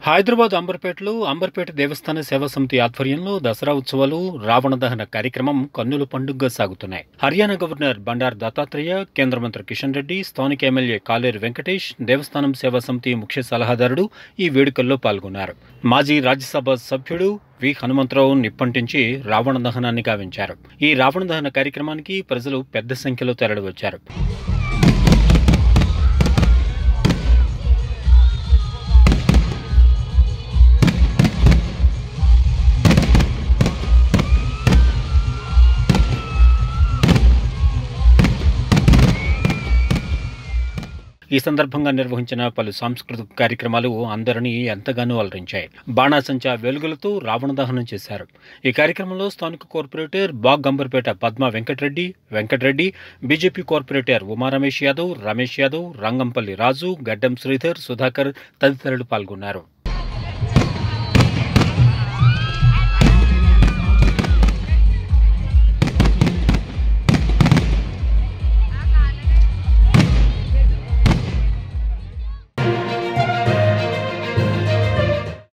హైదరాబాద్ అంబర్పేటలో అంబర్పేట దేవస్థాన సేవా సమితి ఆధ్వర్యంలో దసరా ఉత్సవాలు రావణ దహన కార్యక్రమం కన్నుల పండుగగా సాగుతున్నాయి హర్యానా గవర్నర్ బండారు దత్తాత్రేయ కేంద్ర మంత్రి కిషన్ రెడ్డి స్థానిక ఎమ్మెల్యే కాలేరు వెంకటేష్ దేవస్థానం సేవా సమితి ముఖ్య సలహాదారుడు ఈ వేడుకల్లో పాల్గొన్నారు మాజీ రాజ్యసభ సభ్యుడు వి హనుమంతరావు నిప్పంటించి రావణ దహనాన్ని గావించారు ఈ రావణ దహన కార్యక్రమానికి ప్రజలు పెద్ద సంఖ్యలో తరలివచ్చారు ఈ సందర్భంగా నిర్వహించిన పలు సాంస్కృతిక కార్యక్రమాలు అందరినీ ఎంతగానో అలరించాయి బాణాసంచా వెలుగులతో రావణ దహనం చేశారు ఈ కార్యక్రమంలో స్థానిక corporator Bagh Amberpet Padma Venkatareddy Venkatareddy BJP corporator Uma Ramesh Yadav Ramesh Yadav Rangampalli Raju Gaddam Sridhar Sudhakar తదితరులు పాల్గొన్నారు